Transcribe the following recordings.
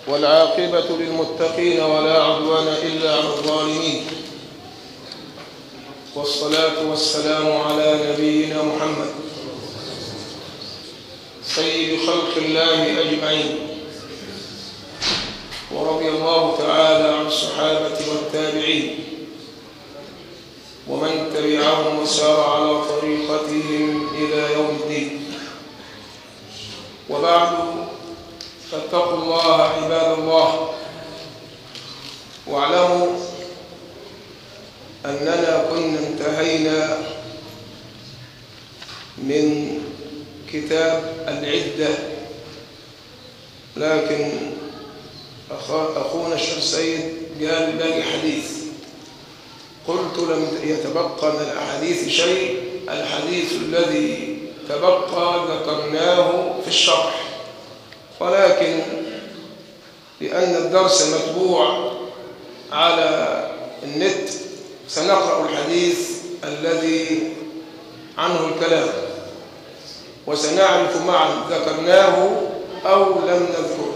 والعاقبة للمتقين ولا عدوان إلا على الظالمين والصلاة والسلام على نبينا محمد سيد خلق الله أجمعين ورضي الله تعالى عن الصحابة والتابعين ومن تبعهم وسار على طريقتهم إلى يوم الدين وبعد فاتقوا الله عباد الله واعلموا أننا كنا انتهينا من كتاب العدة لكن أخونا الشيخ سيد قال باقي حديث قلت لم يتبقى من الأحاديث شيء الحديث الذي تبقى ذكرناه في الشرح ولكن لأن الدرس متبوع على النت سنقرأ الحديث الذي عنه الكلام وسنعرف معا ذكرناه أو لم نذكره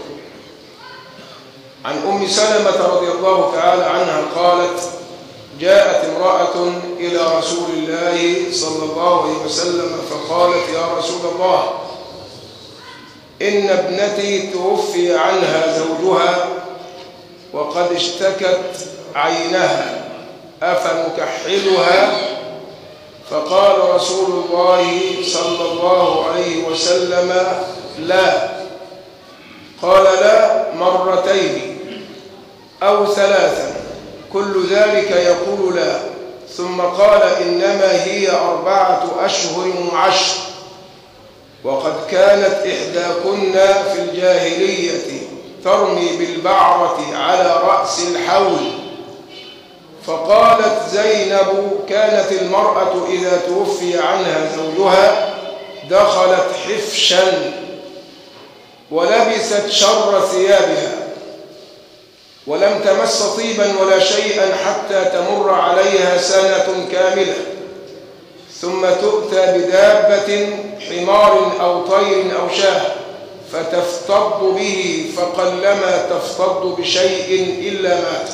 عن أم سلمة رضي الله تعالى عنها قالت جاءت امرأة إلى رسول الله صلى الله عليه وسلم فقالت يا رسول الله إن ابنتي توفي عنها زوجها وقد اشتكت عينها أفنكحلها فقال رسول الله صلى الله عليه وسلم لا قال لا مرتين أو ثلاثا كل ذلك يقول لا ثم قال إنما هي أربعة أشهر وعشر وقد كانت إحداكن في الجاهلية ترمي بالبعرة على رأس الحول فقالت زينب كانت المرأة إذا توفي عنها زوجها دخلت حفشا ولبست شر ثيابها ولم تمس طيبا ولا شيئا حتى تمر عليها سنة كاملة ثم تؤتى بدابة حمار أو طير أو شاه فتفتض به فقلما تفتض بشيء إلا مات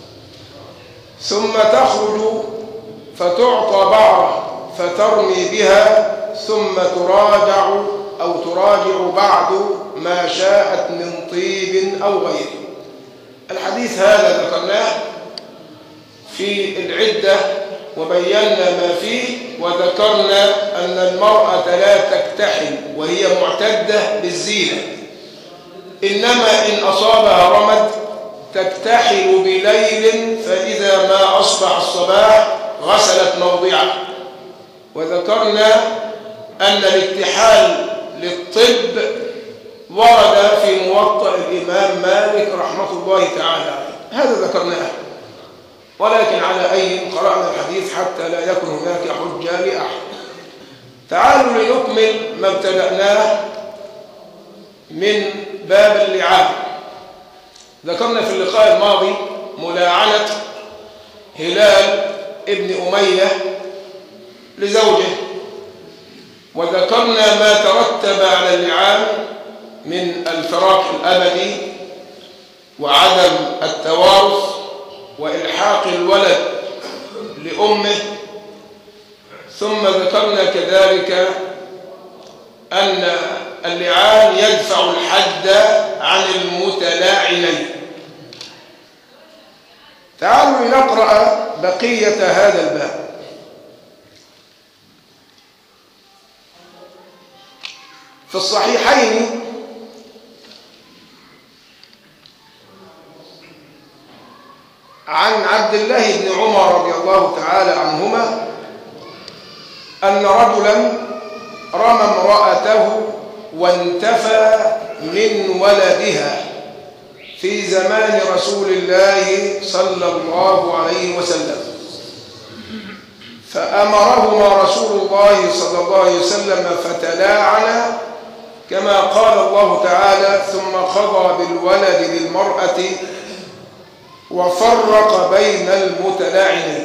ثم تخرج فتعطى بعرة فترمي بها ثم تراجع أو تراجع بعد ما شاءت من طيب أو غيره الحديث هذا ذكرناه في العدة وبينا ما فيه وذكرنا أن المرأة لا تكتحل وهي معتدة بالزينة إنما إن أصابها رمد تكتحل بليل فإذا ما أصبح الصباح غسلت موضعه وذكرنا أن الاكتحال للطب ورد في موطأ الإمام مالك رحمة الله تعالى عليه هذا ذكرناه ولكن على أي قرأنا الحديث حتى لا يكون هناك حجة لأحد تعالوا لنكمل ما ابتدأناه من باب اللعاب ذكرنا في اللقاء الماضي ملاعنة هلال ابن أمية لزوجه وذكرنا ما ترتب على اللعان من الفراق الأبدي وعدم التوارث وإلحاق الولد لأمه ثم ذكرنا كذلك أن اللعان يدفع الحد عن المتلاعنين تعالوا لنقرأ بقية هذا الباب في الصحيحين عن عبد الله بن عمر رضي الله تعالى عنهما أن رجلا رمى امرأته وانتفى من ولدها في زمان رسول الله صلى الله عليه وسلم فأمرهما رسول الله صلى الله عليه وسلم فتلاعنا كما قال الله تعالى ثم قضى بالولد للمرأة وفرق بين المتلاعنين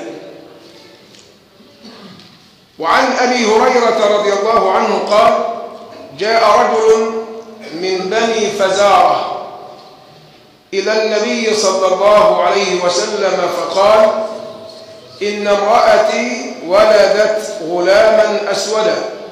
وعن أبي هريرة رضي الله عنه قال جاء رجل من بني فزارة إلى النبي صلى الله عليه وسلم فقال إن امرأتي ولدت غلاما أسودا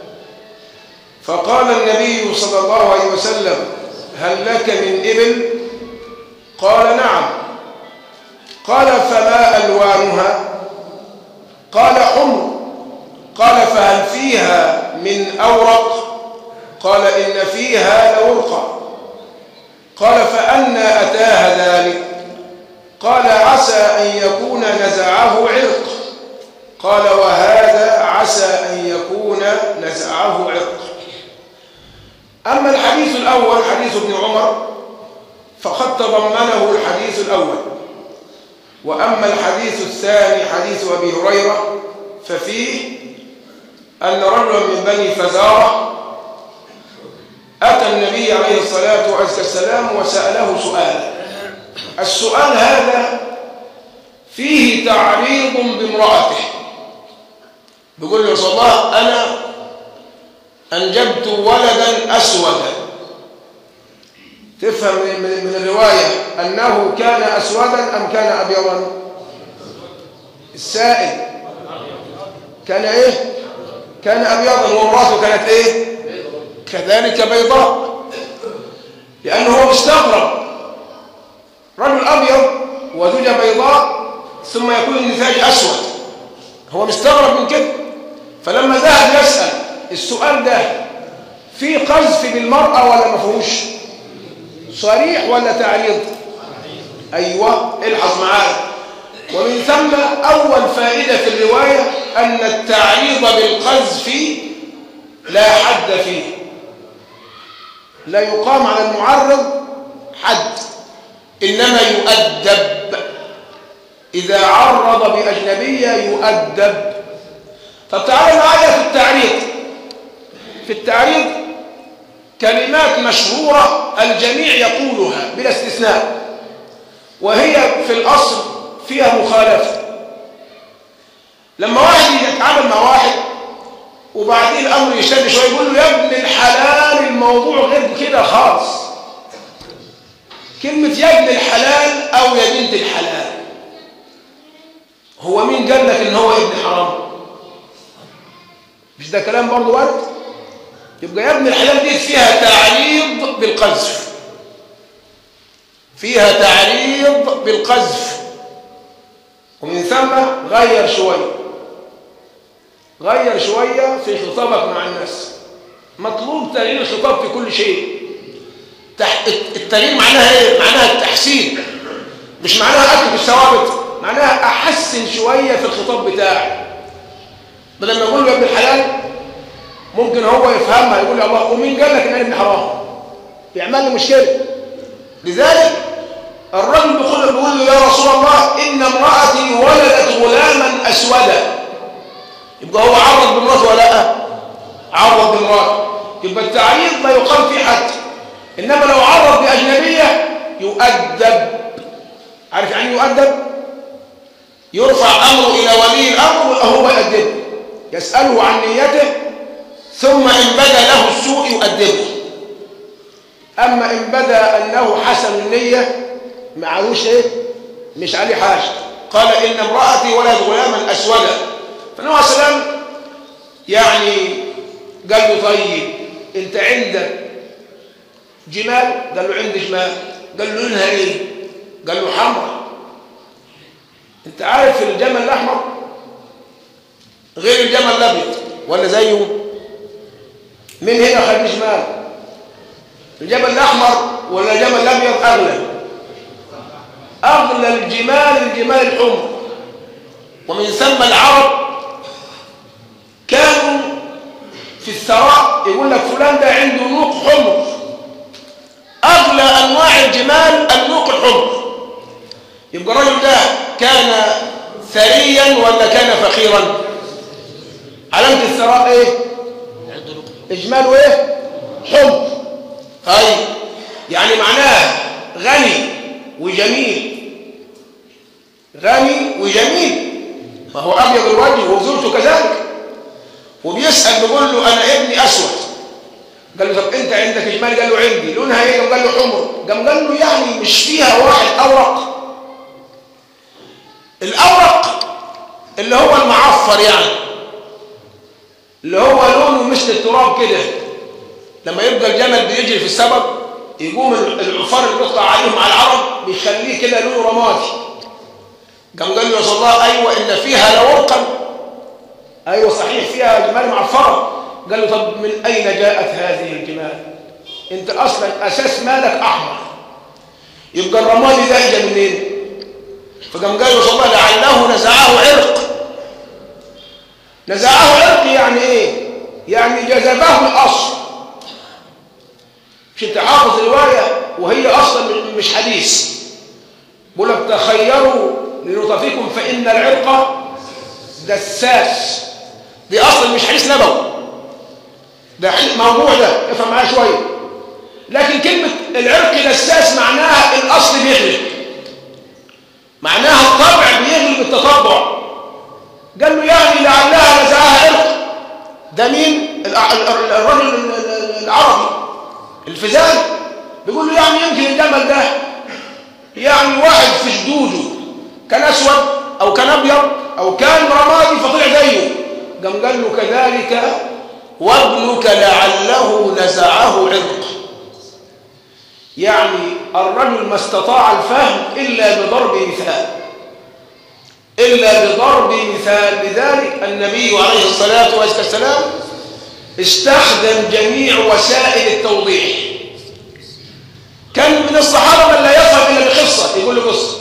فقال النبي صلى الله عليه وسلم هل لك من إبل قال نعم قال فما ألوانها قال حمر قال فهل فيها من أورق قال إن فيها لورقا قال فأنا أتاها ذلك قال عسى أن يكون نزعه عرق قال وهذا عسى أن يكون نزعه عرق أما الحديث الأول حديث ابن عمر فقد تضمنه الحديث الأول وأما الحديث الثاني حديث أبي هريرة ففيه أن رجلا من بني فزارة أتى النبي عليه الصلاة والسلام وسأله سؤال السؤال هذا فيه تعريض بامرأته بيقول له رسول الله أنا أنجبت ولدا أسودا تفهم من الرواية أنه كان أسودا أم كان أبيضا السائل كان إيه كان أبيضا وامرأته كانت إيه كذلك بيضاء لأنه هو مستغرب رجل أبيض وزوجة بيضاء ثم يكون النتاج أسود هو مستغرب من كده فلما ذهب يسأل السؤال ده في قذف بالمرأة ولا ما فيهوش صريح ولا تعريض أيوة الحظ معايا ومن ثم أول فائدة في الرواية أن التعريض بالقذف لا حد فيه لا يقام على المعرض حد إنما يؤدب إذا عرض بأجنبية يؤدب طب تعالوا معايا في التعريض في التعريض كلمات مشهورة الجميع يقولها بلا استثناء وهي في الأصل فيها مخالفة لما واحد يتعامل مع واحد وبعدين الأمر يشتد شوية يقول له يا ابن الحلال الموضوع غير كده خالص كلمة يا ابن الحلال أو يا بنت الحلال هو مين قال لك إن هو ابن حرام مش ده كلام برضه ورد يبقى يا ابن الحلال دي فيها تعريض بالقذف فيها تعريض بالقذف ومن ثم غير شويه غير شوية في خطابك مع الناس مطلوب تغيير الخطاب في كل شيء التغيير معناها ايه؟ معناها التحسين مش معناها أكل بالثوابت معناها أحسن شوية في الخطاب بتاعي بدل ما أقول له يا ابن الحلال ممكن هو يفهمها يقول لي الله ومين قال لك إن أنا ابن حرام يعمل لي مشكلة لذلك الرجل بيقول بيقول له يا رسول الله إن امرأتي ولدت غلاما أسودا يبقى هو عرض بمراته ولا لا عرض بمراته يبقى التعريض لا يقام في حد انما لو عرض باجنبيه يؤدب عارف يعني يؤدب يرفع امره الى ولي الامر وهو يؤدبه يساله عن نيته ثم ان بدا له السوء يؤدبه اما ان بدا انه حسن النيه معلوش ايه مش عليه حاجه قال ان امراتي ولد غلاما اسودا فالنبي عليه السلام يعني قال له طيب انت عندك جمال قال له عندي جمال قال له لونها ايه قال له حمراء انت عارف الجمل الاحمر غير الجمل الابيض ولا زيه من هنا خلي جمال الجمل الاحمر ولا الجمل الابيض اغلى اغلى الجمال الجمال الحمر ومن ثم العرب كانوا في الثراء يقول لك فلان ده عنده نوق حمر أغلى أنواع الجمال النوق الحمر يبقى الرجل ده كان ثريا ولا كان فقيرا علامة الثراء ايه اجماله ايه حمر طيب يعني معناه غني وجميل غني وجميل ما هو أبيض الوجه وزوجته كذلك وبيسأل بيقول له أنا ابني أسود قال له طب انت عندك جمال قال له عندي لونها ايه قام قال له حمر قام قال له يعني مش فيها واحد اورق الاورق اللي هو المعفر يعني اللي هو لونه مثل التراب كده لما يبقى الجمل بيجري في السبب يقوم العفار اللي بيطلع عليهم على العرب بيخليه كده لونه رمادي قام قال له يا رسول الله ايوه ان فيها لورقا ايوه صحيح فيها جمال معفره قال له طب من اين جاءت هذه الجمال انت اصلا اساس مالك احمر يبقى الرمادي ده اجى منين فقام قال له رسول الله لعله نزعه عرق نزعه عرق يعني ايه يعني جذبه الاصل مش انت حافظ روايه وهي اصلا مش حديث بقول لك تخيروا لنطفكم فان العرق دساس دي اصلا مش حديث نبوي ده موضوع ده افهم معايا شويه لكن كلمه العرق دساس معناها الاصل بيغلب معناها الطبع بيغلب التطبع قال له يعني لعلها نزعها عرق ده مين الرجل العربي الفزان بيقول له يعني يمكن الجمل ده يعني واحد في شدوده كان اسود او كان ابيض او كان رمادي فطلع زيه قام قال له كذلك وابنك لعله نزعه عرق يعني الرجل ما استطاع الفهم الا بضرب مثال الا بضرب مثال لذلك النبي عليه الصلاه والسلام استخدم جميع وسائل التوضيح كان من الصحابة من لا يفهم إلا بقصة يقول له قصة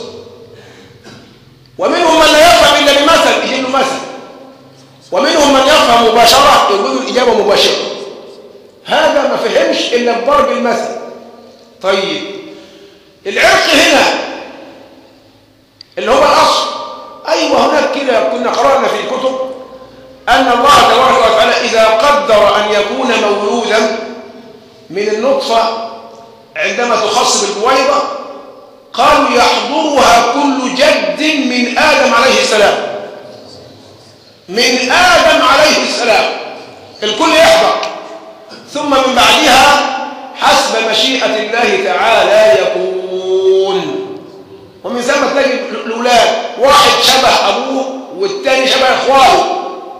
ومنهم من لا يفهم إلا بمثل يجيب له مثل ومنهم من يفهم مباشرة يقول له الإجابة مباشرة هذا ما فهمش إلا بضرب المثل طيب العرق هنا اللي هو الأصل أيوة هناك كده كنا قرأنا في الكتب أن الله تبارك وتعالى إذا قدر أن يكون مولودا من النطفة عندما تخص بالبويضة قالوا يحضرها كل جد من آدم عليه السلام من آدم عليه السلام الكل يحضر ثم من بعدها حسب مشيئة الله تعالى يكون ومن ثم تلاقي الأولاد واحد شبه أبوه والتاني شبه إخوانه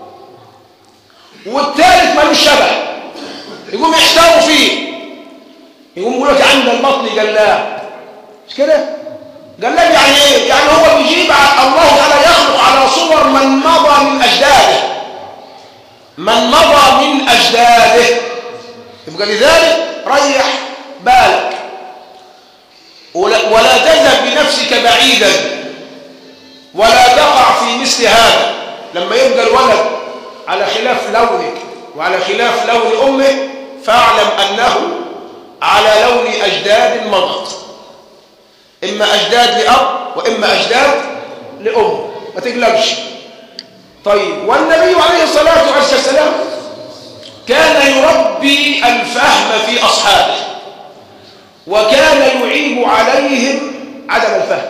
والثالث ملوش شبه يقوم يحتاروا فيه يقوم يقول لك عند البطن جلاب مش كده جلاب يعني ايه يعني هو بيجيب الله تعالى يخلق على صور من مضى من اجداده من مضى من اجداده يبقى لذلك ريح بالك ولا, ولا تذهب بنفسك بعيدا ولا تقع في مثل هذا لما يبقى الولد على خلاف لونك وعلى خلاف لون امه فاعلم انه على لون أجداد مضت إما أجداد لأب وإما أجداد لأم ما تقلقش طيب والنبي عليه الصلاة والسلام كان يربي الفهم في أصحابه وكان يعيب عليهم عدم الفهم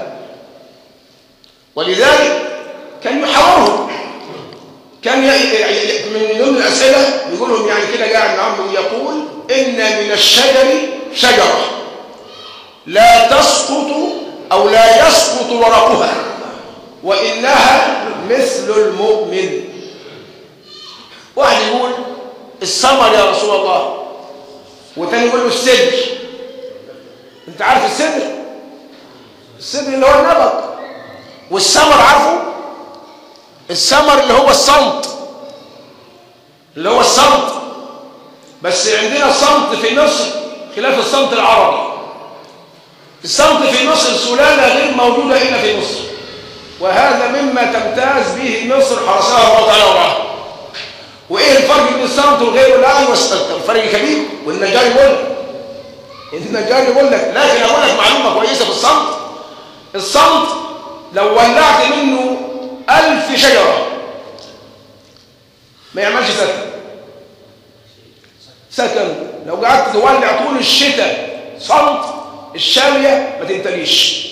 ولذلك كان يحاورهم كان من ضمن الأسئلة يقول لهم يعني كده قاعد معاهم يقول إن من الشجر شجرة لا تسقط أو لا يسقط ورقها وإنها مثل المؤمن واحد يقول الثمر يا رسول الله والتاني يقول له السدر انت عارف السدر السدر اللي هو النبض والثمر عارفه الثمر اللي هو الصمت اللي هو الصمت بس عندنا الصمت في مصر خلاف الصمت العربي الصمت في مصر سلالة غير موجودة إلا في مصر وهذا مما تمتاز به مصر حرسها الله تعالى وراها وإيه الفرق بين الصمت وغيره لا أيوة الفرق كبير والنجار يقول لك النجار يقول لك لكن أقول لك معلومة كويسة في الصمت الصمت لو ولعت منه ألف شجرة ما يعملش سكن سكن لو قعدت تولع طول الشتاء صمت الشامية ما تمتليش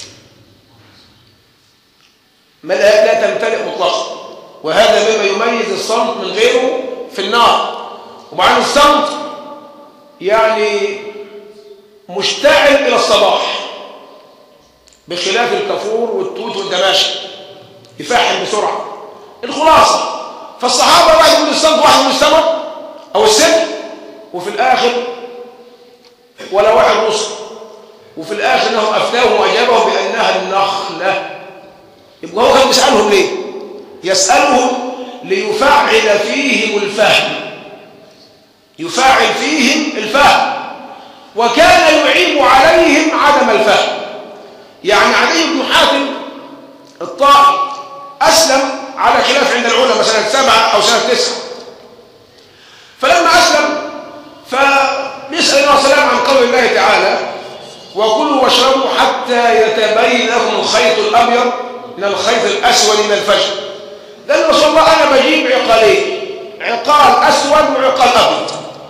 ما لا, لا تمتلئ مطلقا وهذا مما يميز الصمت من غيره في النار وبعدين الصمت يعني مشتعل إلى الصباح بخلاف الكافور والتوت والدماشق يفحم بسرعة الخلاصة فالصحابة واحد يقول الصمت واحد يقول السمر أو السن وفي الآخر ولا واحد وصل وفي الآخر أنهم أفتاهم وأجابهم بأنها النخلة يبقى هو كان بيسألهم ليه يسألهم ليفعل فيهم الفهم يفعل فيهم الفهم وكان يعيب عليهم عدم الفهم يعني علي بن حاتم الطائي أسلم على خلاف عند العلماء سنة سبعة أو سنة تسعة فلما أسلم فبيسأل الله سلام عن قول الله تعالى وكلوا واشربوا حتى يتبين لكم الخيط الأبيض من الخيط الأسود من الفجر قال رسول الله أنا بجيب عقالين عقال أسود وعقال أبيض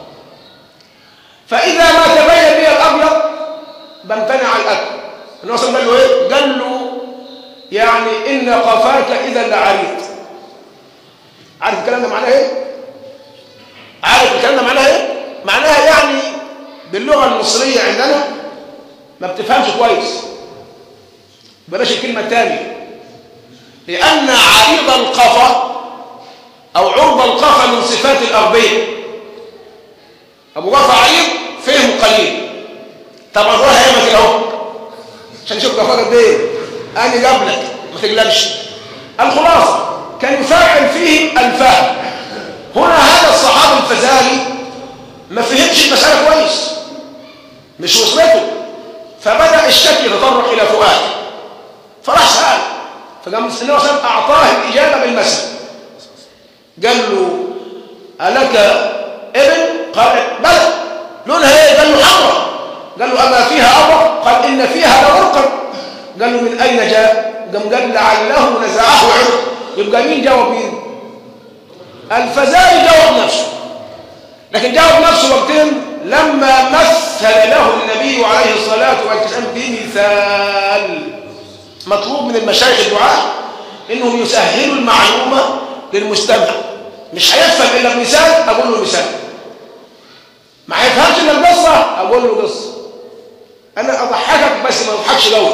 فإذا ما تبين لي الأبيض بمتنع عن الأكل النبي صلى الله عليه وسلم قال له إيه؟ قال له يعني إن قفاك إذا لعريض عارف الكلام ده معناه إيه؟ عارف الكلام ده معناه إيه؟ معناها يعني باللغة المصرية عندنا ما بتفهمش كويس بلاش الكلمة الثانية لأن عريض القفا أو عرض القفا من صفات الأرضية أبو بكر عريض فهم قليل طبعا هو هيعمل كده اهو عشان نشوف قفاك قد ايه أنا قبلك ما تقلقش الخلاصة كان يفعل فيه الفهم هنا هذا الصحابي الفزاري ما فهمش المسألة كويس مش وصلته فبدأ الشك يتطرق إلى فؤاد فراح سأل فقام النبي صلى الله عليه وسلم أعطاه الإجابة بالمسألة قال له ألك ابن؟ قال بلى لونها ايه؟ قال له حمراء قال له أما فيها أمر؟ قال إن فيها لغرقا قال له من أين جاء؟ قام قال لعله نزعه عرق يبقى مين جاوب مين؟ الفزاري جاوب نفسه لكن جاوب نفسه وقتين لما مثل له النبي عليه الصلاة والسلام بمثال مطلوب من المشايخ الدعاء انهم يسهلوا المعلومة للمستمع مش هيفهم الا بمثال اقول له مثال ما هيفهمش الا القصة اقول له قصة انا اضحكك بس ما اضحكش قوي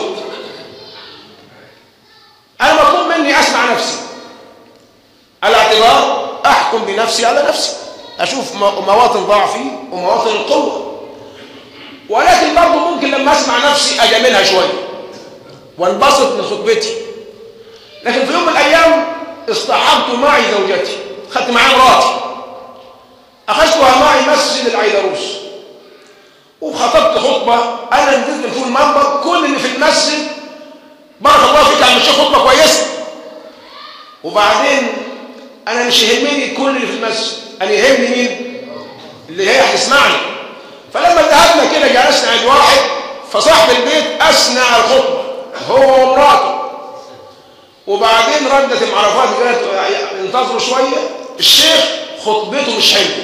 انا مطلوب مني اسمع نفسي الاعتبار احكم بنفسي على نفسي اشوف مواطن ضعفي ومواطن القوة ولكن برضه ممكن لما اسمع نفسي اجاملها شويه وانبسط من خطبتي لكن في يوم من الايام اصطحبت معي زوجتي خدت معي مراتي اخذتها معي مسجد العيدروس وخطبت خطبه انا نزلت من فوق المنبر كل اللي في المسجد بارك الله فيك يا عم الشيخ خطبه كويسه وبعدين انا مش يهمني كل اللي في المسجد انا يهمني مين اللي هي هتسمعني فلما ذهبنا كده جلسنا عند واحد فصاحب البيت اثنى على الخطبه هو ومراته وبعدين ردت المعرفات قالت انتظروا شويه الشيخ خطبته مش حلوه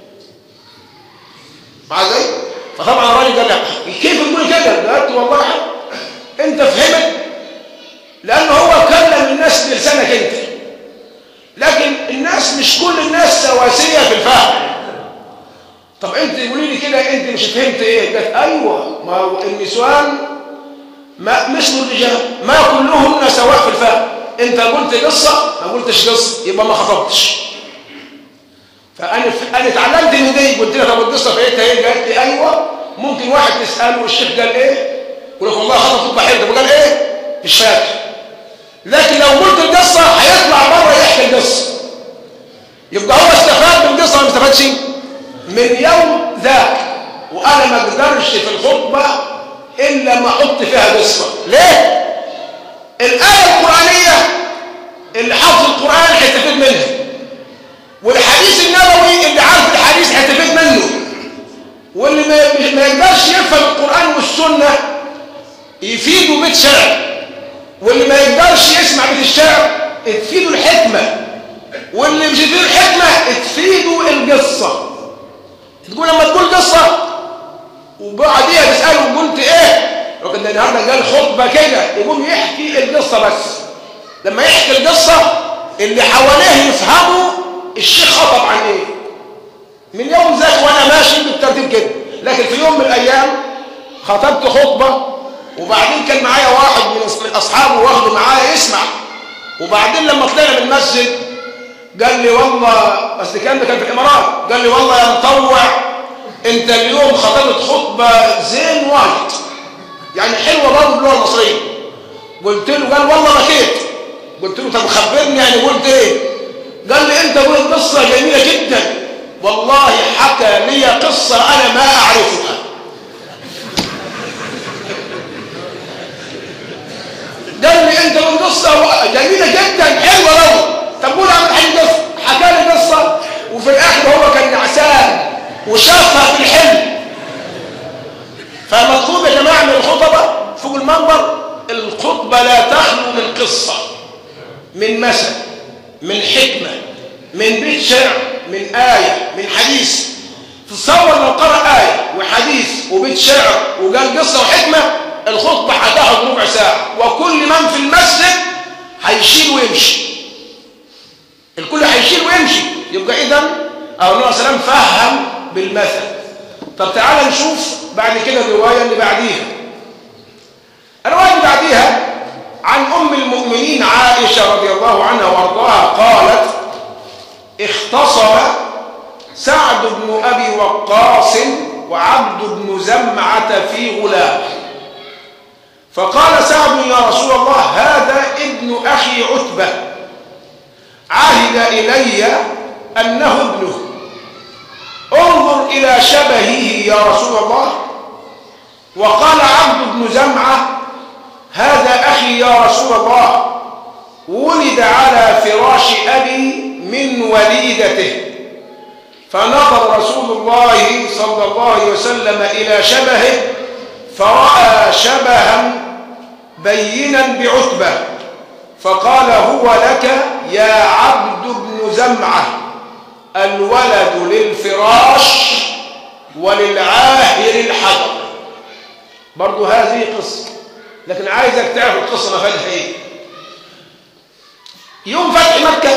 مع زي فطبعا الراجل قال لي كيف تقول كده قالت والله حق. انت فهمت لان هو كلم الناس بلسانك انت لكن الناس مش كل الناس سواسيه في الفهم طب انت قولي لي كده انت مش فهمت ايه قالت ايوه ما هو النسوان ما مثل الرجال ما كلهن سواء في الفهم انت قلت قصه ما قلتش قصه يبقى ما خطبتش فانا انا اتعلمت من دي قلت لها طب القصه بقيتها ايه قالت لي ايوه ممكن واحد تساله الشيخ قال ايه يقول لك والله خطب خطبه حلوه طب قال ايه مش فاكر لكن لو قلت القصه هيطلع بره يحكي القصه يبقى هو استفاد من القصه ما استفادش من يوم ذاك وانا ما اقدرش في الخطبه الا ما احط فيها قصه ليه الايه القرانيه اللي حافظ القران هيستفيد منها والحديث النبوي اللي عارف الحديث هيستفيد منه واللي ما يقدرش يفهم القران والسنه يفيده بيت شعر واللي ما يقدرش يسمع بيت الشعر تفيده الحكمه واللي مش يفيده الحكمه تفيده القصه تقول لما تقول قصه وبعديها تساله قلت ايه لكن ده النهارده قال خطبه كده يقوم يحكي القصه بس لما يحكي القصه اللي حواليه يفهموا الشيخ خطب عن ايه من يوم ذاك وانا ماشي بالترتيب كده لكن في يوم من الايام خطبت خطبه وبعدين كان معايا واحد من اصحابه واخده معايا يسمع وبعدين لما طلعنا من المسجد قال لي والله بس كان ده كان في الامارات قال لي والله يا مطوع انت اليوم خطبت خطبه زين واجد يعني حلوه برضه باللغه المصريه قلت له قال والله بكيت قلت له طب خبرني يعني قلت ايه قال لي انت قلت قصه جميله جدا والله حكى لي قصه انا ما اعرفها قال لي انت قلت قصه جميله جدا حلوه قوي طب قول اعمل حاجه قصه حكى لي قصه وفي الاخر هو كان نعسان وشافها في الحلم فمطلوب يا جماعه من الخطبه فوق المنبر الخطبه لا تخلو من قصه من مثل من حكمه من بيت شعر من ايه من حديث تصور لو قرأ آية وحديث وبيت شعر وقال قصة وحكمة الخطبة هتاخد ربع ساعة وكل من في المسجد هيشيل ويمشي الكل هيشيل ويمشي يبقى إذا النبي صلى الله عليه وسلم فهم بالمثل طب تعالى نشوف بعد كده الرواية اللي بعديها الرواية اللي بعديها عن أم المؤمنين عائشة رضي الله عنها وارضاها قالت اختصر سعد بن أبي وقاص وعبد بن زمعة في غلام فقال سعد يا رسول الله هذا ابن أخي عتبة عهد إلي أنه ابنه انظر إلى شبهه يا رسول الله وقال عبد بن زمعة هذا أخي يا رسول الله ولد على فراش أبي من وليدته فنظر رسول الله صلى الله عليه وسلم إلى شبهه فرأى شبها بينا بعتبة فقال هو لك يا عبد بن زمعة الولد للفراش وللعاهر الحجر برضو هذه قصة لكن عايزك تعرف القصة مفادها ايه يوم فتح مكة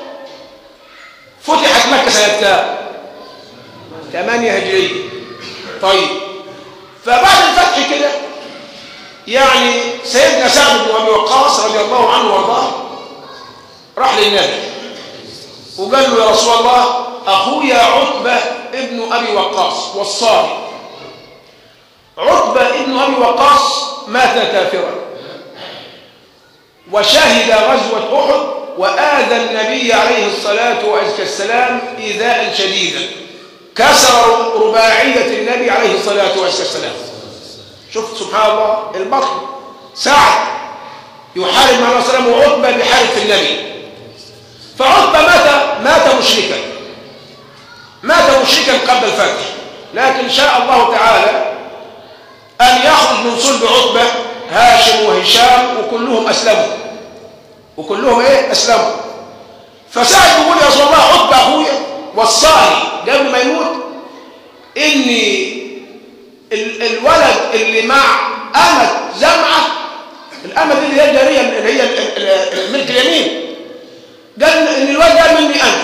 فتحت مكة سنة كام 8 هجرية طيب فبعد الفتح كده يعني سيدنا سعد بن ابي وقاص رضي الله عنه وارضاه راح للنبي وقال له يا رسول الله اخويا عتبه ابن ابي وقاص وصاني عتبه ابن ابي وقاص مات كافرا وشهد غزوه احد واذى النبي عليه الصلاه والسلام ايذاء شديدا كسر رباعية النبي عليه الصلاة والسلام شفت سبحان الله البطل سعد يحارب مع الله وسلم وعتبة بيحارب في النبي فعتبة مات مات مشركا مات مشركا قبل الفتح لكن شاء الله تعالى أن يخرج من صلب عتبة هاشم وهشام وكلهم أسلموا وكلهم إيه أسلموا فسعد يقول يا رسول الله عتبة أخويا وصاني قبل ما يموت ان الولد اللي مع امة زمعة الامة دي اللي هي الجارية اللي هي الملك اليمين قال ان الولد ده مني انا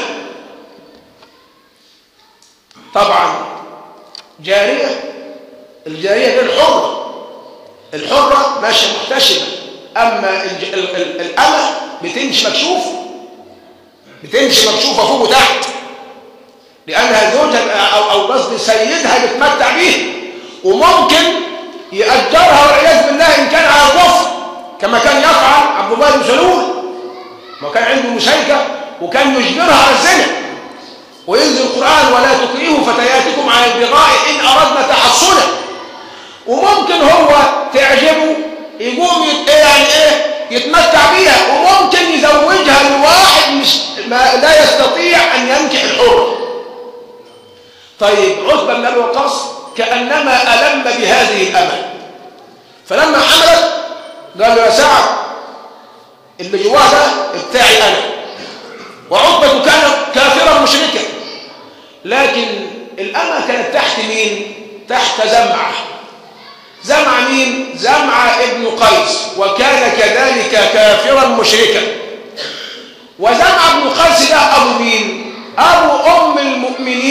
طبعا جارية الجارية دي الحرة الحرة ماشية محتشمة اما الامة بتمشي مكشوفة بتمشي مكشوفة فوق وتحت لأنها زوجها أو أو قصدي سيدها بتمتع بيه وممكن يأجرها والعياذ بالله إن كان على الكفر كما كان يفعل عبد الله بن سلول ما كان عنده مشيكة وكان يجبرها على الزنا وينزل القرآن ولا تكرهوا فتياتكم على البغاء إن أردنا تحصنا وممكن هو تعجبه يقوم يت... يعني ايه يتمتع بيها وممكن يزوجها لواحد مش ما لا يستطيع ان ينكح الحر طيب عتبة بن ابي وقاص كانما الم بهذه الامل فلما حملت قال له يا سعد اللي جواه ده بتاعي انا وعتبة كان كافرا مشركا لكن الامه كانت تحت مين تحت زمعه زمع مين زمع ابن قيس وكان كذلك كافرا مشركا وزمع ابن قيس ده ابو مين ابو ام المؤمنين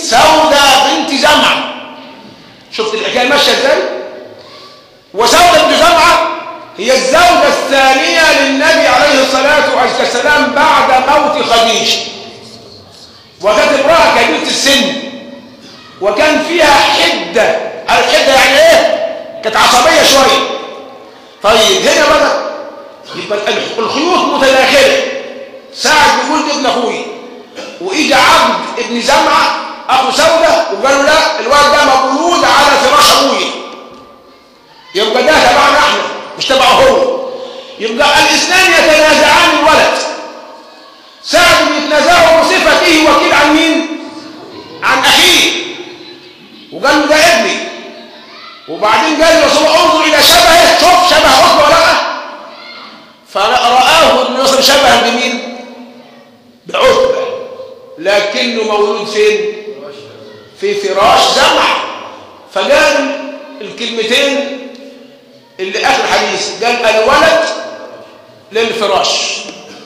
سودة بنت زمعة شفت الحكاية ماشية ازاي وسودة بنت زمعة هي الزوجة الثانية للنبي عليه الصلاة والسلام بعد موت خديجة وكانت امرأة كبيرة السن وكان فيها حدة عارف حدة يعني ايه كانت عصبية شوية طيب هنا بدأ يبقى الخيوط متداخلة سعد بيقول ابن اخوي واجى عبد ابن زمعة اخو سودة وقالوا لا الولد ده مولود على فراش ابويا يبقى ده تبعنا احنا مش تبعه هو يبقى الاثنان يتنازعان الولد سعد يتنازعوا بصفته وكيل عن مين عن اخيه وقال له ده ابني وبعدين قال الرسول انظر الى شبهه شوف شبه عقبه ولا لا فرآه النبي صلى شبها بمين بعتبة لكنه مولود فين في فراش زمع فقال الكلمتين اللي اخر حديث قال الولد للفراش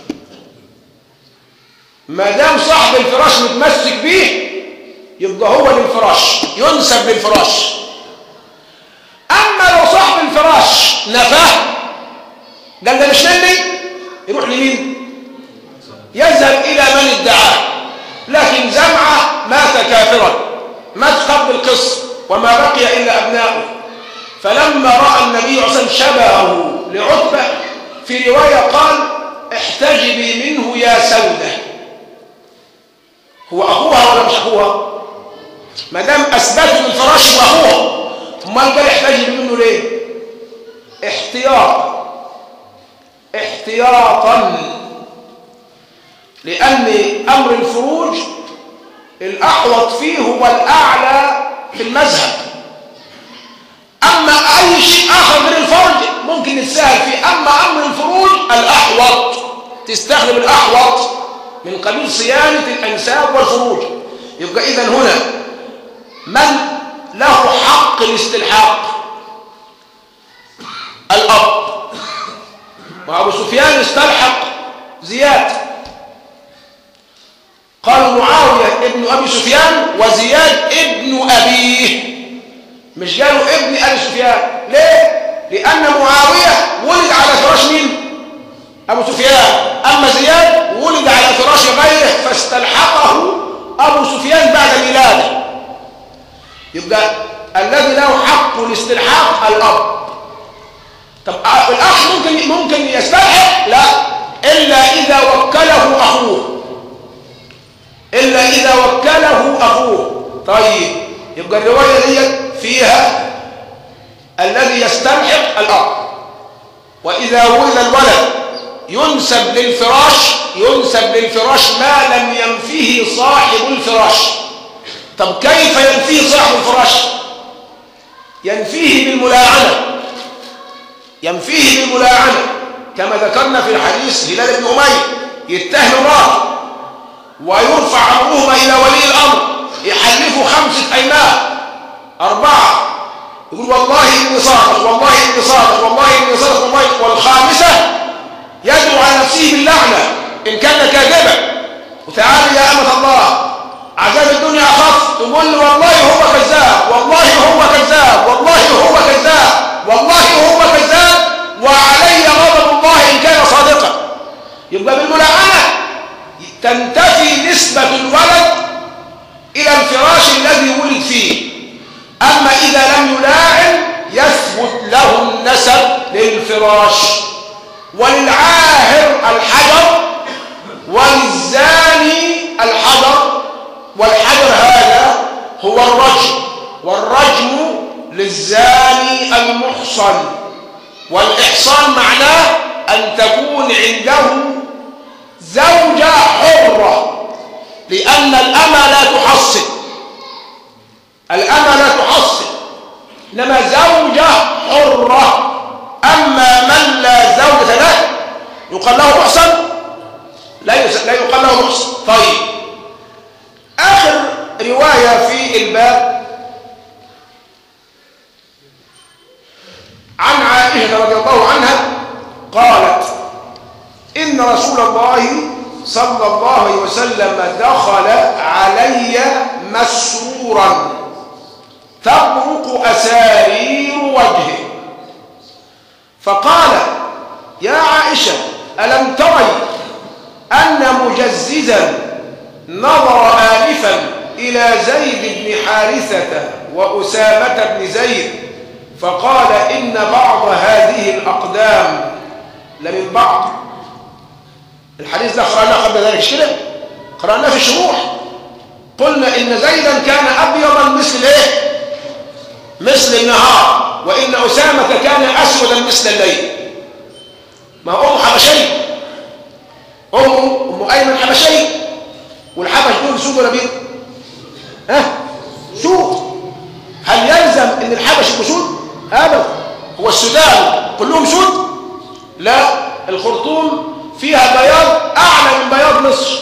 ما دام صاحب الفراش متمسك بيه يبقى هو للفراش ينسب للفراش اما لو صاحب الفراش نفاه قال ده مش مني يروح لمين يذهب الى من ادعاه لكن زمعه مات كافرا مات قبل القصه وما بقي الا ابناؤه فلما راى النبي عليه الصلاه شبهه لعتبه في روايه قال احتجبي منه يا سوده هو اخوها ولا مش اخوها ما دام اثبتوا الفراش واخوها امال قال احتجبي منه ليه احتياطا احتياطا لأن أمر الفروج الأحوط فيه هو الأعلى في المذهب أما أي شيء آخر غير الفرج ممكن نتساهل فيه أما أمر الفروج الأحوط تستخدم الأحوط من قبيل صيانة الأنساب والفروج يبقى إذا هنا من له حق الاستلحاق الأب وأبو سفيان استلحق زياد قالوا معاوية ابن أبي سفيان وزياد ابن أبيه مش قالوا ابن أبي سفيان ليه؟ لأن معاوية ولد على فراش مين؟ أبو سفيان أما زياد ولد على فراش غيره فاستلحقه أبو سفيان بعد ميلاده يبقى الذي له حق الاستلحاق الأب طب الأخ ممكن ممكن يستلحق لا إلا إذا وكله أخوه إلا إذا وكله أخوه طيب يبقى الرواية دي فيها الذي يستلحق الأب وإذا ولد الولد ينسب للفراش ينسب للفراش ما لم ينفيه صاحب الفراش طب كيف ينفيه صاحب الفراش ينفيه بالملاعنة ينفيه بالملاعنة كما ذكرنا في الحديث هلال بن أمية يتهم امرأة ويرفع أمرهما إلى ولي الأمر يحلفوا خمسة أيمان أربعة يقول والله إني صادق والله إني صادق والله إني صادق والله والخامسة يدعو على نفسه باللعنة إن كان كاذبا وتعالى يا أمة الله عذاب الدنيا أخف تقول له والله هو كذاب والله هو كذاب والله هو كذاب والله هو كذاب وعلي غضب الله إن كان صادقا يبقى بالملاعنة تنتفي نسبة الولد إلى الفراش الذي ولد فيه أما إذا لم يلاعن يثبت له النسب للفراش وللعاهر الحجر وللزاني الحجر والحجر هذا هو الرجم والرجم للزاني المحصن والإحصان معناه أن تكون عنده زوجة حرة لأن الأمة لا تحصن الأمة لا تحصن إنما زوجة حرة أما من لا زوجة له يقال له محصن لا لا يقال له محصن طيب آخر رواية في الباب عن عائشة رضي الله عنها قالت إن رسول الله صلى الله عليه وسلم دخل علي مسرورا تبرق أسارير وجهه فقال يا عائشة ألم تري أن مجززا نظر آلفا إلى زيد بن حارثة وأسامة بن زيد فقال إن بعض هذه الأقدام لمن بعض الحديث ده قرأناه قبل ذلك كده قرأناه في الشروح قلنا إن زيدا كان أبيضا مثل إيه مثل النهار وإن أسامة كان أسودا مثل الليل ما هو أم حبشي أم أم أيمن حبشي والحبش دول سود ولا بيض ها سود هل يلزم ان الحبش يبقوا سود ابدا هو السودان كلهم سود لا الخرطوم فيها بياض اعلى من بياض مصر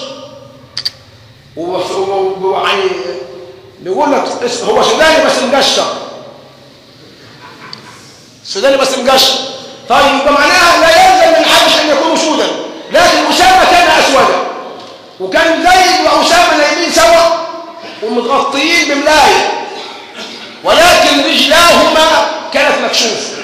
ويعني نقول لك هو سوداني بس مقشر سوداني بس مقشر طيب يبقى معناها لا يلزم الحبش ان يكونوا سودا لكن اسامه كان اسودا وكان زيد واسامه نايمين سوا ومتغطيين بملايه ولكن رجلاهما كانت مكشوفه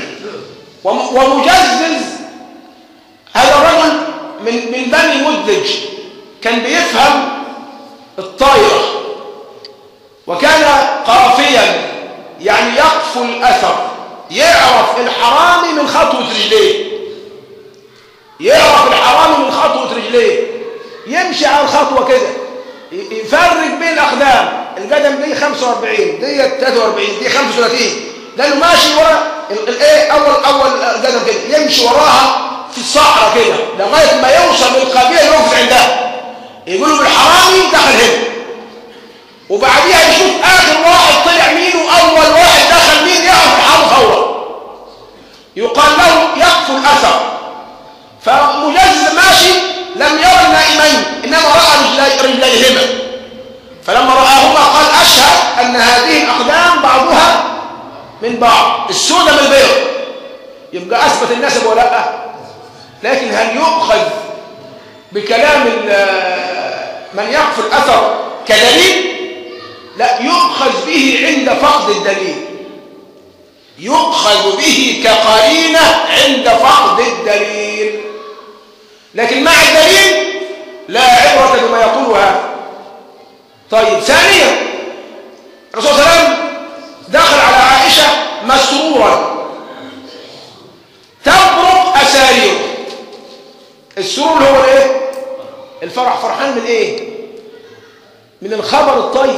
ومجزز هذا الرجل من من بني مدلج كان بيفهم الطايره وكان قافيا يعني يقفو الاثر يعرف الحرامي من خطوه رجليه يعرف الحرامي من خطوه رجليه يمشي على الخطوه كده يفرق بين الاقدام القدم دي 45 دي 43 دي 35 لانه ماشي ورا الايه اول اول قدم كده يمشي وراها في الصحراء كده لغايه ما يوصل للقبيله يوقف عندها يقولوا بالحرامي دخل هنا وبعديها يشوف اخر واحد طلع مين واول واحد دخل مين يعرف الحرام فورا يقال له يقفو الاثر فمجزز ماشي لم يرى النائمين انما راى رجلي رجليهما فلما راهما قال اشهد ان هذه الاقدام بعضها من بعض السودة من البيض يبقى اثبت النسب ولا لا لكن هل يؤخذ بكلام من يقف الاثر كدليل لا يؤخذ به عند فقد الدليل يؤخذ به كقرينه عند فقد الدليل لكن مع الدليل لا عبرة بما يقوله هذا طيب ثانيا الرسول صلى الله عليه وسلم دخل على عائشة مسرورا تبرق أساريره السرور هو ايه الفرح فرحان من ايه من الخبر الطيب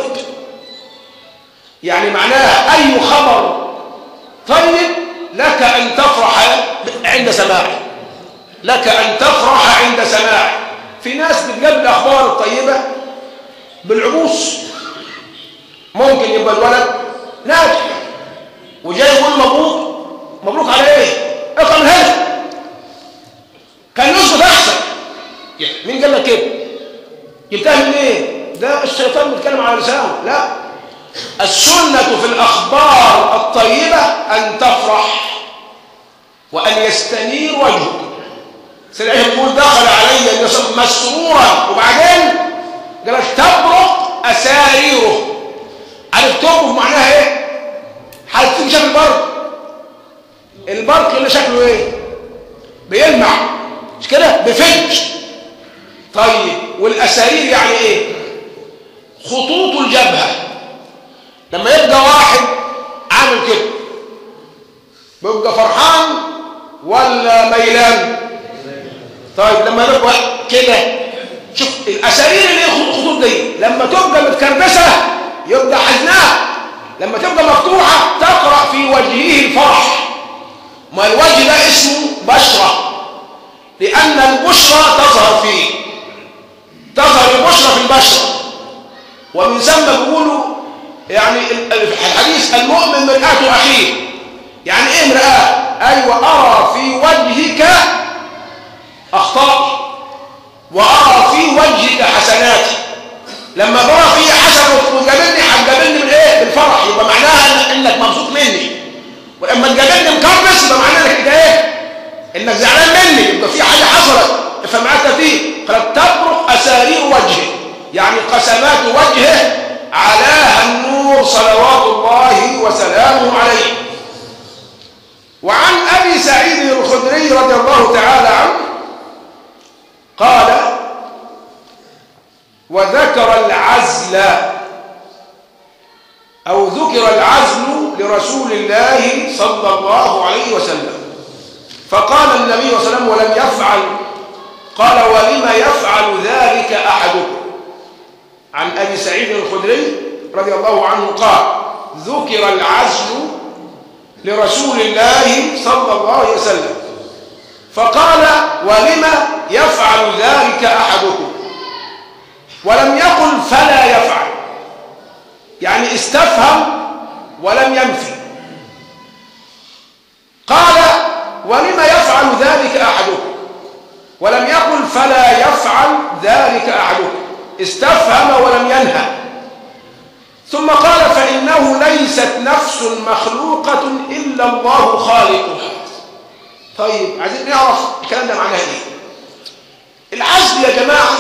يعني معناها اي خبر طيب لك ان تفرح عند سماعه لك أن تفرح عند سماعه في ناس بتجيب الأخبار الطيبة بالعبوس ممكن يبقى الولد ناجح وجاي يقول مبروك مبروك على ايه؟ اقرا من هنا كان يظبط احسن مين قال لك كده؟ جبتها من ايه؟ ده الشيطان بيتكلم على لسانه لا السنة في الأخبار الطيبة أن تفرح وأن يستنير وجهك سيدنا يقول دخل علي النبي مسرورا وبعدين قال تبرق اساريره عارف تبرق معناها ايه حالتين شكل البرق البرق اللي شكله ايه بيلمع مش كده بفج طيب والاسارير يعني ايه خطوط الجبهه لما يبقى واحد عامل كده بيبقى فرحان ولا ميلان طيب لما نبقى كده شوف الاسارير اللي هي الخطوط دي لما تبقى متكربسه يبقى حزناء لما تبقى مفتوحه تقرا في وجهه الفرح ما الوجه ده اسمه بشره لان البشرى تظهر فيه تظهر البشرى في البشره ومن ثم بيقولوا يعني الحديث المؤمن مرآة اخيه يعني ايه مرآة ايوه ارى في وجهك أخطاء وأرى في وجهك حسناتي لما برى في حسن وتقابلني هتقابلني من إيه؟ بالفرح يبقى معناها إنك مبسوط مني ولما تقابلني مكرس يبقى معناها إنك إيه؟ إنك زعلان مني يبقى في حاجة حصلت فمعك فيه قالت تبرق أسارير وجهه يعني قسمات وجهه علاها النور صلوات الله وسلامه عليه وعن أبي سعيد الخدري رضي الله تعالى عنه قال وذكر العزل أو ذكر العزل لرسول الله صلى الله عليه وسلم فقال النبي صلى الله عليه وسلم ولم يفعل قال ولم يفعل ذلك أحدكم عن أبي سعيد الخدري رضي الله عنه قال ذكر العزل لرسول الله صلى الله عليه وسلم فقال ولم يفعل ذلك أحدكم ولم يقل فلا يفعل يعني استفهم ولم ينفي قال ولم يفعل ذلك أحدكم ولم يقل فلا يفعل ذلك أحدكم استفهم ولم ينهى ثم قال فإنه ليست نفس مخلوقة إلا الله خالقها طيب عايزين نعرف الكلام ده معناه ايه العزل يا جماعة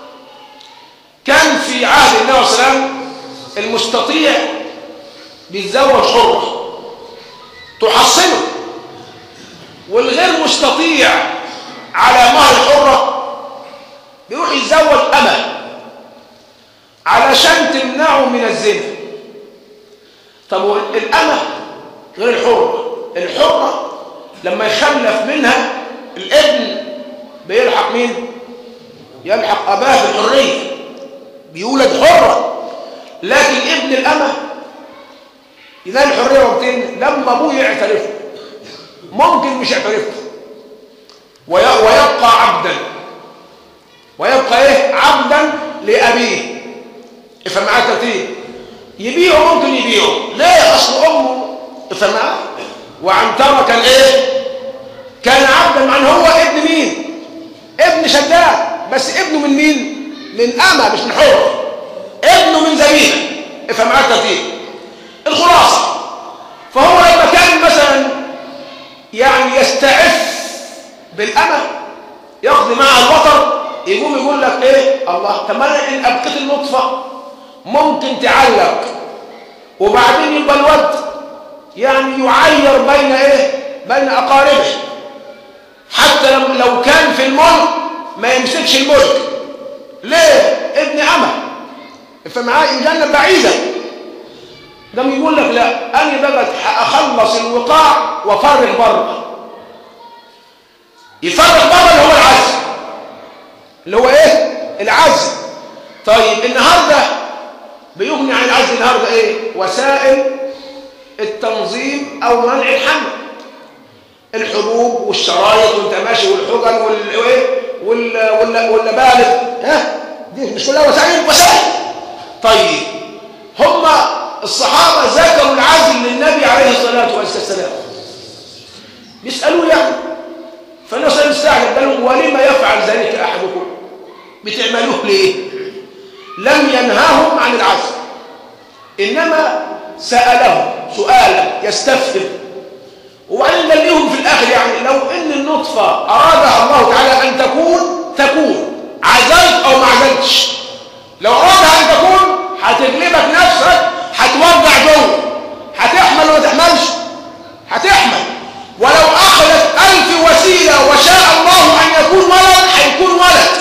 كان في عهد النبي صلى الله عليه وسلم المستطيع بيتزوج حرة تحصنه والغير مستطيع على مهر الحرة بيروح يتزوج أمل علشان تمنعه من الزنا طب الأمة غير الحرة الحرة لما يخلف منها الابن بيلحق مين يلحق أباه بالحرية بيولد حرة لكن ابن الأمة إذا الحرية وقتين لما أبوه يعترفه ممكن مش يعترفه ويبقى عبدا ويبقى ايه عبدا لأبيه افهم معايا الترتيب يبيعه ممكن يبيعه ليه اصل امه افهم معايا وعنترة كان ايه كان عبدا مع ان هو ابن مين ابن شداد بس ابنه من مين من أمة مش من حر ابنه من زميلة افهم معايا الترتيب الخلاصة فهو لما كان مثلا يعني يستعف بالأمة يقضي معها الوطر يقوم يقول لك ايه الله طب انا ان ابقيت النطفه ممكن تعلق وبعدين يبقى الولد يعني يعير بين ايه بين اقاربه حتى لو كان في الملك ما يمسكش الملك ليه ابن امه فمعاه الجنه بعيده ده يقول لك لا انا بقى اخلص الوقاع وافرغ بره يفرغ بره اللي هو العزل اللي هو ايه العزل طيب النهارده بيغني عن العزل النهارده ايه وسائل التنظيم او منع الحمل الحبوب والشرايط وانت ماشي والحقن وال واللبالغ ها دي مش كلها وسائل وسائل طيب هم الصحابه ذكروا العزل للنبي عليه الصلاه والسلام بيسالوه يعني فالنبي صلى الله عليه وسلم قال لهم ولم يفعل ذلك احدكم بتعملوه ليه لم ينهاهم عن العزل انما سالهم سؤالا يستفهم وبعدين قال لهم في الاخر يعني لو ان النطفه ارادها الله تعالى ان تكون تكون عزلت او ما عزلتش لو ارادها ان تكون هتغلبك نفسك هتوجع جوه هتحمل ولا تحملش هتحمل ولو اخذت الف وسيله وشاء الله ان يكون ولد هيكون ولد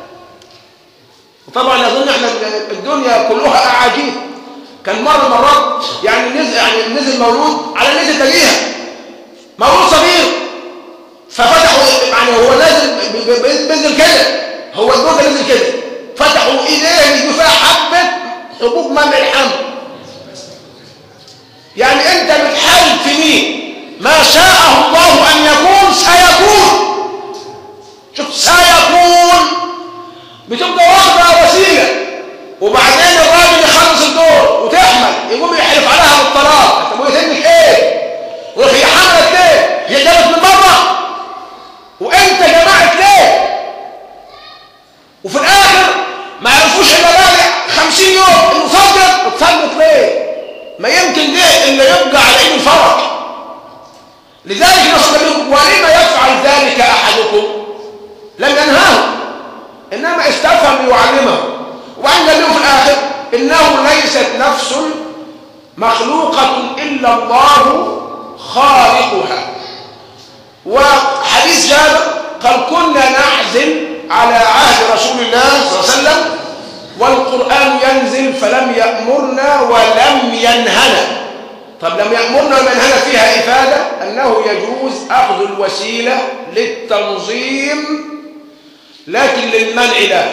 وطبعا اظن احنا الدنيا كلها اعاجيب كان مره مرات يعني نزل يعني نزل مولود على نزل تجيها مولود صغير ففتحوا يعني هو نازل بينزل كده هو الجوز نزل كده فتحوا ايديه يجوا فيها حبه حبوب منع الحمل يعني انت بتحارب في مين ما شاءه الله ان يكون سيكون شوف سيكون بتبقى واخده وسيله وبعدين الراجل يخلص الدور وتحمل يقوم يحلف عليها بالطلاق انت ابويا سنك ايه وهي حملت ليه هي جابت من بره وانت جمعت ليه وفي الاخر ما عرفوش الا بعد 50 يوم انه صدق اتصدق ليه ما يمكن ده اللي يبقى على ايد الفرج لذلك نصر لكم ولما يفعل ذلك احدكم لم ينهاه انما استفهم ليعلمه وبعدين قال له في الاخر إنه ليست نفس مخلوقة إلا الله خالقها وحديث جابر قال كنا نعزل على عهد رسول الله صلى الله عليه وسلم والقرآن ينزل فلم يأمرنا ولم ينهنا طب لم يأمرنا ولم ينهنا فيها إفادة أنه يجوز أخذ الوسيلة للتنظيم لكن للمنع لا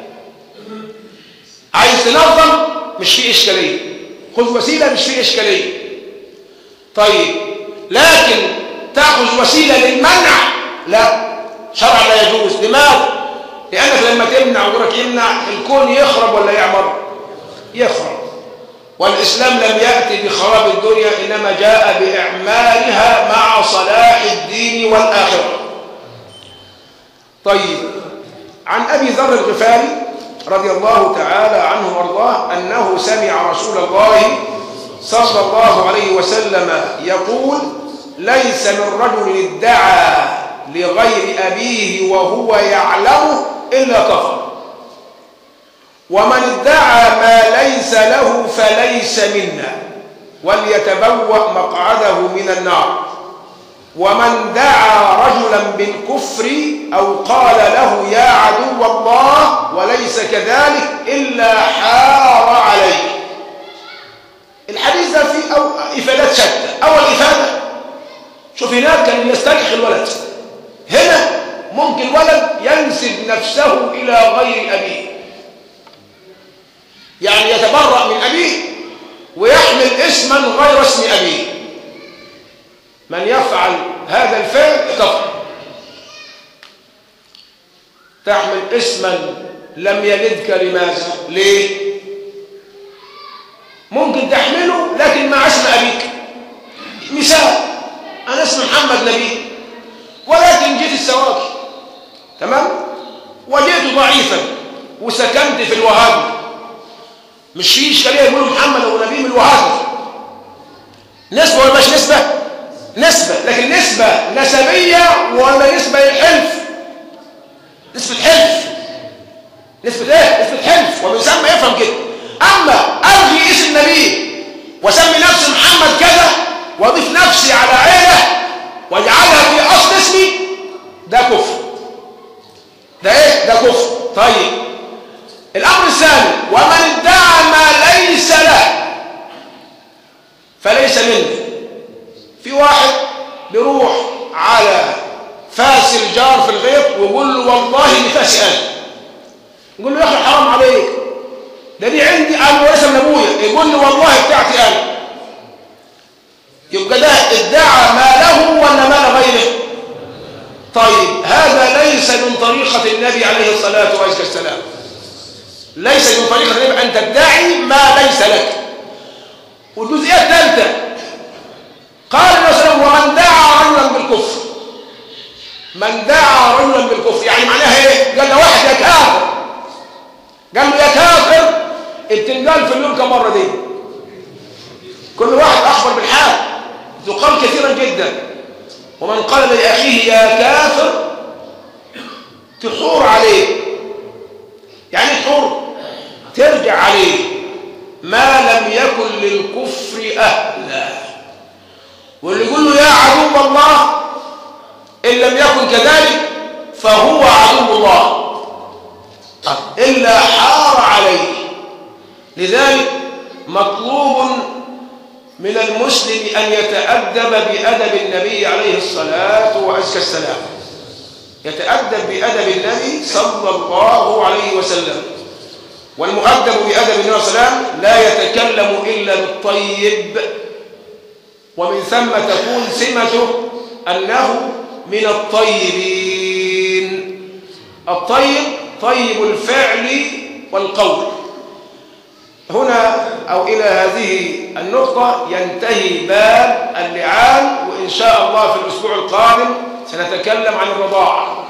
عايز تنظم مش فيه إشكالية خذ وسيلة مش فيه إشكالية طيب لكن تأخذ وسيلة للمنع لا شرعا لا يجوز لماذا؟ لأنك لما تمنع وغيرك يمنع الكون يخرب ولا يعمر يخرب والإسلام لم يأتي بخراب الدنيا إنما جاء بإعمارها مع صلاح الدين والآخرة طيب عن أبي ذر الغفاري رضي الله تعالى عنه وارضاه أنه سمع رسول الله صلى الله عليه وسلم يقول ليس من رجل ادعى لغير أبيه وهو يعلمه إلا كفر ومن ادعى ما ليس له فليس منا وليتبوأ مقعده من النار ومن دعا رجلا بالكفر أو قال له يا عدو الله وليس كذلك إلا حار عليه الحديث ده فيه أو إفادات شتى أول إفادة شوف هناك كان يستريح الولد هنا ممكن ولد ينسب نفسه إلى غير أبيه يعني يتبرأ من أبيه ويحمل اسما غير اسم أبيه من يفعل هذا الفعل كفر تحمل اسما لم يلدك لماذا ليه ممكن تحمله لكن مع اسم أبيك مثال أنا اسم محمد نبي ولكن جيت السواكي تمام وجئت ضعيفا وسكنت في الوهاب مش في اشكاليه يقولوا محمد او نبي من الوهاب نسبه ولا مش نسبه نسبه لكن نسبه نسبيه ولا نسبه للحلف نسبه حلف نسبه ايه نسبه حلف وبيسمى يفهم كده اما الغي اسم النبي وسمي نفسي محمد كذا واضيف نفسي على عيله واجعلها في اصل اسمي ده كفر ده ايه ده كفر طيب الامر الثاني ومن ادعى ما ليس له فليس مني في واحد بيروح على فاس الجار في الغيط ويقول له والله دي فاسي انا يقول له يا اخي حرام عليك ده دي عندي انا ورثه من ابويا يقول له والله بتاعتي انا يبقى ده ادعى ما له ولا ما لغيره طيب هذا ليس من طريقة النبي عليه الصلاة والسلام ليس من طريقة النبي أن تدعي ما ليس لك والجزئية الثالثة قال النبي صلى الله عليه وسلم ومن دعا رجلا بالكفر من دعا رجلا بالكفر يعني معناها ايه قال له واحد يا كافر قال له يا كافر بتنقال في اليوم كم مرة دي كل واحد أخبر بالحال تقال كثيرا جدا ومن قال لأخيه يا كافر تحور عليه يعني تحور ترجع عليه ما لم يكن للكفر أهلا واللي يقول له يا عدو الله إن لم يكن كذلك فهو عدو الله إلا حار عليه لذلك مطلوب من المسلم أن يتأدب بأدب النبي عليه الصلاة وأزكى السلام يتأدب بأدب النبي صلى الله عليه وسلم والمؤدب بأدب النبي صلى الله عليه وسلم لا يتكلم إلا بالطيب ومن ثم تكون سمته أنه من الطيبين الطيب طيب الفعل والقول هنا أو إلى هذه النقطة ينتهي باب اللعان وإن شاء الله في الأسبوع القادم سنتكلم عن الرضاعة